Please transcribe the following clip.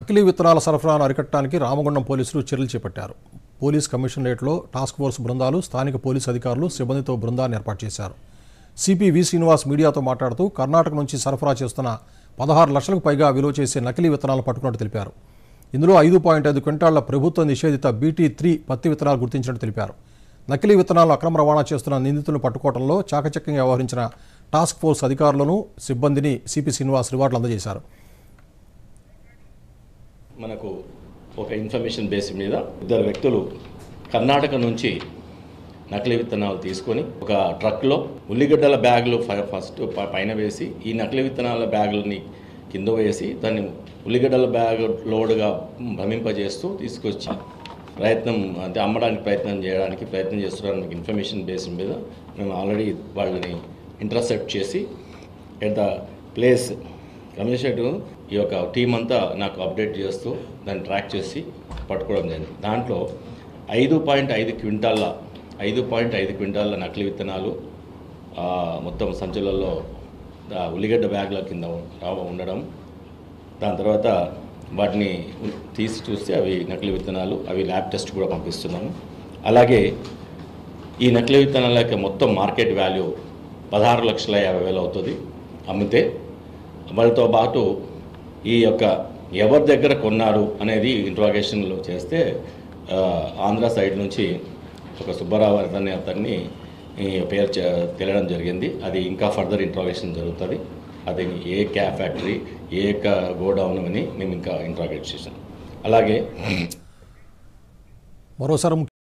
నకిలీ విత్తనాల సరఫరాను అరికట్టడానికి రామగుండం పోలీసులు చర్యలు చేపట్టారు పోలీస్ కమిషనరేట్లో టాస్క్ ఫోర్స్ బృందాలు స్థానిక పోలీస్ అధికారులు సిబ్బందితో బృందాన్ని ఏర్పాటు చేశారు సిపి వి శ్రీనివాస్ మీడియాతో మాట్లాడుతూ కర్ణాటక నుంచి సరఫరా చేస్తున్న పదహారు లక్షలకు పైగా విలువ చేసే నకిలీ విత్తనాలను పట్టుకున్నట్టు తెలిపారు ఇందులో ఐదు పాయింట్ ఐదు క్వింటాళ్ల ప్రభుత్వ నిషేధిత బీటీ త్రీ పత్తి విత్తనాలు గుర్తించినట్టు తెలిపారు నకిలీ విత్తనాలు అక్రమ రవాణా చేస్తున్న నిందితులను పట్టుకోవడంలో చాకచక్యంగా వ్యవహరించిన టాస్క్ ఫోర్స్ అధికారులను సిబ్బందిని సిపి శ్రీనివాస్ రివార్డులు అందజేశారు మనకు ఒక ఇన్ఫర్మేషన్ బేస్ మీద ఇద్దరు వ్యక్తులు కర్ణాటక నుంచి నకిలీ విత్తనాలు తీసుకొని ఒక ట్రక్లో ఉల్లిగడ్డల బ్యాగులు ఫ- ఫస్ట్ ప- పైన వేసి ఈ నకిలీ విత్తనాల బ్యాగులని కింద వేసి దాన్ని ఉల్లిగడ్డల బ్యాగ్ లోడ్గా భ్రమింపజేస్తూ తీసుకొచ్చి ప్రయత్నం అంటే అమ్మడానికి ప్రయత్నం చేయడానికి ప్రయత్నం చేస్తున్నారని ఇన్ఫర్మేషన్ బేస్ మీద మేము ఆల్రెడీ వాళ్ళని ఇంటర్సెప్ట్ చేసి ఎట్ ద ప్లేస్ కమిషనరేట్ ఈ యొక్క టీం అంతా నాకు అప్డేట్ చేస్తూ దాన్ని ట్రాక్ చేసి పట్టుకోవడం జరిగింది దాంట్లో ఐదు పాయింట్ ఐదు క్వింటాల్ల ఐదు పాయింట్ ఐదు క్వింటాల్ల నకిలీ విత్తనాలు ఆ, మొత్తం సంచులలో ఆ, ఉల్లిగడ్డ బ్యాగ్ల కింద రావ ఉండడం దాని తర్వాత వాటిని ఉ- తీసి చూస్తే అవి నకిలీ విత్తనాలు అవి ల్యాబ్ టెస్ట్ కూడా పంపిస్తున్నాము అలాగే ఈ నకిలీ విత్తనాల యొక్క మొత్తం మార్కెట్ వాల్యూ పదహారు లక్షల యాభై వేలు అవుతుంది అమ్మితే వాళ్ళతో పాటు ఈ యొక్క ఎవరి దగ్గర కొన్నారు అనేది ఇంట్రాగేషన్లో చేస్తే ఆ, ఆంధ్ర సైడ్ నుంచి ఒక సుబ్బారావు అనే అతన్ని ఈ పేరు చే- తెలియడం జరిగింది అది ఇంకా ఫర్దర్ ఇంట్రాగేషన్ జరుగుతుంది అది ఏ క్యా ఫ్యాక్టరీ ఏ గోడౌన్ అని మేము ఇంకా ఇంట్రాగేట్ చేసాం అలాగే మరోసారి